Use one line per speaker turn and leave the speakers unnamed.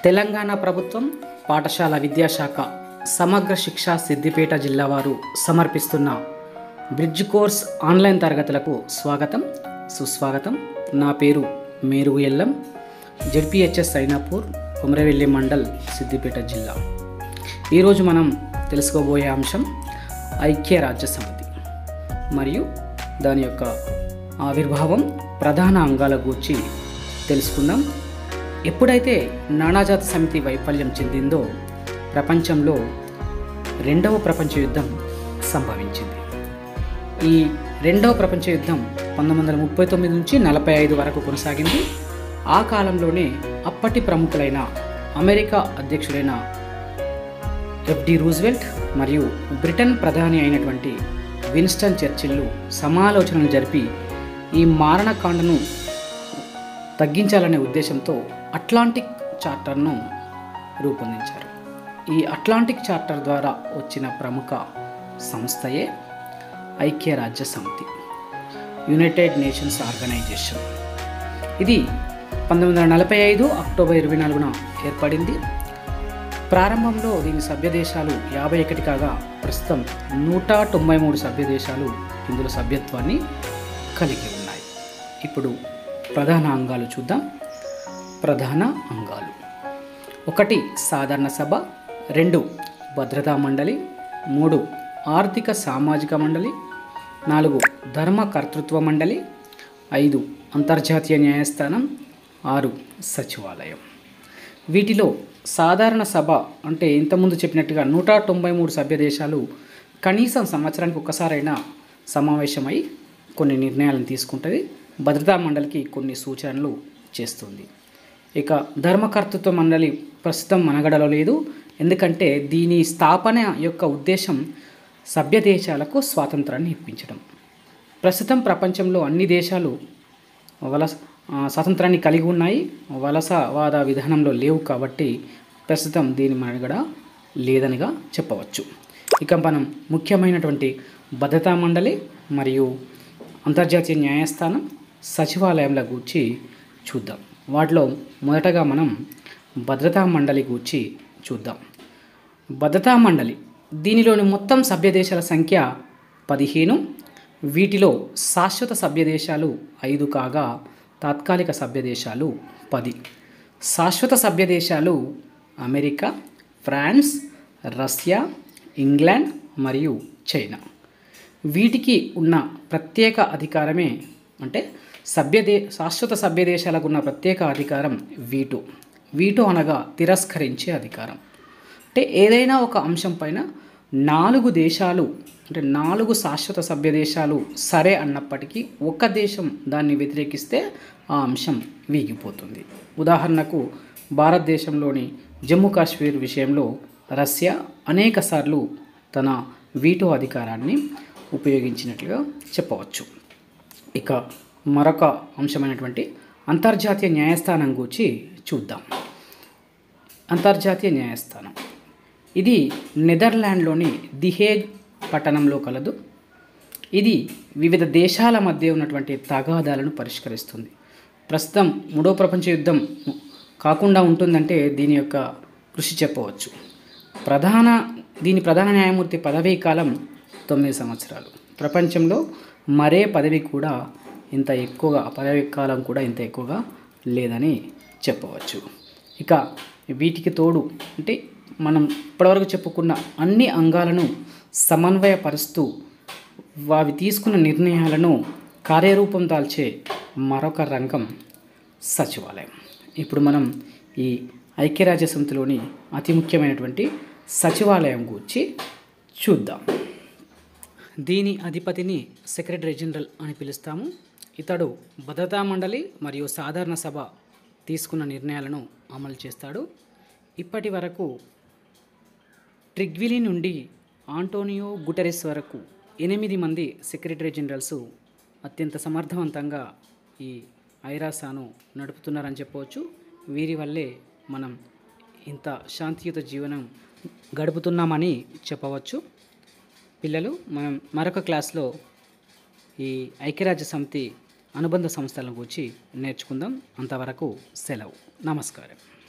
తెలంగాణ ప్రభుత్వం పాఠశాల విద్యాశాఖ సమగ్ర శిక్ష సిద్దిపేట జిల్లా వారు సమర్పిస్తున్న బ్రిడ్జ్ కోర్స్ ఆన్లైన్ తరగతులకు స్వాగతం సుస్వాగతం నా పేరు మేరుగు ఎల్లం జెడ్పిహెచ్ఎస్ సైనాపూర్ కొమరవెల్లి మండల్ సిద్దిపేట జిల్లా ఈరోజు మనం తెలుసుకోబోయే అంశం ఐక్య రాజ్య సమితి మరియు దాని యొక్క ఆవిర్భావం ప్రధాన అంగాల గూర్చి తెలుసుకుందాం ఎప్పుడైతే నానాజాత సమితి వైఫల్యం చెందిందో ప్రపంచంలో రెండవ ప్రపంచ యుద్ధం సంభవించింది ఈ రెండవ ప్రపంచ యుద్ధం పంతొమ్మిది వందల ముప్పై తొమ్మిది నుంచి నలభై ఐదు వరకు కొనసాగింది ఆ కాలంలోనే అప్పటి ప్రముఖులైన అమెరికా అధ్యక్షుడైన ఎఫ్డి రూజ్వెల్ట్ మరియు బ్రిటన్ ప్రధాని అయినటువంటి విన్స్టన్ చర్చిల్లు సమాలోచనలు జరిపి ఈ మారణకాండను తగ్గించాలనే ఉద్దేశంతో అట్లాంటిక్ చార్టర్ను రూపొందించారు ఈ అట్లాంటిక్ చార్టర్ ద్వారా వచ్చిన ప్రముఖ సంస్థయే ఐక్యరాజ్య సమితి యునైటెడ్ నేషన్స్ ఆర్గనైజేషన్ ఇది పంతొమ్మిది వందల నలభై ఐదు అక్టోబర్ ఇరవై నాలుగున ఏర్పడింది ప్రారంభంలో దీని సభ్య దేశాలు యాభై ఒకటి కాగా ప్రస్తుతం నూట తొంభై మూడు సభ్య దేశాలు ఇందులో సభ్యత్వాన్ని కలిగి ఉన్నాయి ఇప్పుడు ప్రధాన అంగాలు చూద్దాం ప్రధాన అంగాలు ఒకటి సాధారణ సభ రెండు భద్రతా మండలి మూడు ఆర్థిక సామాజిక మండలి నాలుగు ధర్మ కర్తృత్వ మండలి ఐదు అంతర్జాతీయ న్యాయస్థానం ఆరు సచివాలయం వీటిలో సాధారణ సభ అంటే ఇంతకుముందు చెప్పినట్టుగా నూట తొంభై మూడు సభ్య దేశాలు కనీసం సంవత్సరానికి ఒక్కసారైనా సమావేశమై కొన్ని నిర్ణయాలను తీసుకుంటుంది భద్రతా మండలికి కొన్ని సూచనలు చేస్తుంది ఇక ధర్మకర్తృత్వ మండలి ప్రస్తుతం మనగడలో లేదు ఎందుకంటే దీని స్థాపన యొక్క ఉద్దేశం సభ్య దేశాలకు స్వాతంత్రాన్ని ఇప్పించడం ప్రస్తుతం ప్రపంచంలో అన్ని దేశాలు వలస ఆ, స్వాతంత్రాన్ని కలిగి ఉన్నాయి వలసవాద విధానంలో లేవు కాబట్టి ప్రస్తుతం దీని మనుగడ లేదనిగా చెప్పవచ్చు ఇక మనం ముఖ్యమైనటువంటి భద్రతా మండలి మరియు అంతర్జాతీయ న్యాయస్థానం సచివాలయంల గూర్చి చూద్దాం వాటిలో మొదటగా మనం భద్రతా మండలి గూర్చి చూద్దాం భద్రతా మండలి దీనిలోని మొత్తం సభ్య దేశాల సంఖ్య పదిహేను వీటిలో శాశ్వత సభ్య దేశాలు ఐదు కాగా తాత్కాలిక సభ్య దేశాలు పది శాశ్వత సభ్య దేశాలు అమెరికా ఫ్రాన్స్ రష్యా ఇంగ్లాండ్ మరియు చైనా వీటికి ఉన్న ప్రత్యేక అధికారమే అంటే సభ్యదే శాశ్వత సభ్య దేశాలకు ఉన్న ప్రత్యేక అధికారం వీటో వీటో అనగా తిరస్కరించే అధికారం అంటే ఏదైనా ఒక అంశం పైన నాలుగు దేశాలు అంటే నాలుగు శాశ్వత సభ్య దేశాలు సరే అన్నప్పటికీ ఒక దేశం దాన్ని వ్యతిరేకిస్తే ఆ అంశం వీగిపోతుంది ఉదాహరణకు భారతదేశంలోని జమ్మూ కాశ్మీర్ విషయంలో రష్యా అనేకసార్లు తన వీటో అధికారాన్ని ఉపయోగించినట్లుగా చెప్పవచ్చు ఇక మరొక అంశమైనటువంటి అంతర్జాతీయ న్యాయస్థానం గురించి చూద్దాం అంతర్జాతీయ న్యాయస్థానం ఇది నెదర్లాండ్లోని దిహేగ్ పట్టణంలో కలదు ఇది వివిధ దేశాల మధ్య ఉన్నటువంటి తగాదాలను పరిష్కరిస్తుంది ప్రస్తుతం మూడో ప్రపంచ యుద్ధం కాకుండా ఉంటుందంటే దీని యొక్క కృషి చెప్పవచ్చు ప్రధాన దీని ప్రధాన న్యాయమూర్తి పదవీ కాలం తొమ్మిది సంవత్సరాలు ప్రపంచంలో మరే పదవి కూడా ఇంత ఎక్కువగా పదవీ కాలం కూడా ఇంత ఎక్కువగా లేదని చెప్పవచ్చు ఇక వీటికి తోడు అంటే మనం ఇప్పటివరకు చెప్పుకున్న అన్ని అంగాలను సమన్వయపరుస్తూ అవి తీసుకున్న నిర్ణయాలను కార్యరూపం దాల్చే మరొక రంగం సచివాలయం ఇప్పుడు మనం ఈ ఐక్యరాజ్య సమితిలోని అతి ముఖ్యమైనటువంటి సచివాలయం గురించి చూద్దాం దీని అధిపతిని సెక్రటరీ జనరల్ అని పిలుస్తాము ఇతడు భద్రతా మండలి మరియు సాధారణ సభ తీసుకున్న నిర్ణయాలను అమలు చేస్తాడు ఇప్పటి వరకు ట్రిగ్విలీ నుండి ఆంటోనియో గుటెరెస్ వరకు ఎనిమిది మంది సెక్రటరీ జనరల్స్ అత్యంత సమర్థవంతంగా ఈ ఐరాసాను నడుపుతున్నారని చెప్పవచ్చు వీరి వల్లే మనం ఇంత శాంతియుత జీవనం గడుపుతున్నామని చెప్పవచ్చు పిల్లలు మనం మరొక క్లాస్లో ఈ ఐక్యరాజ్య సమితి అనుబంధ సంస్థల గురించి నేర్చుకుందాం అంతవరకు సెలవు నమస్కారం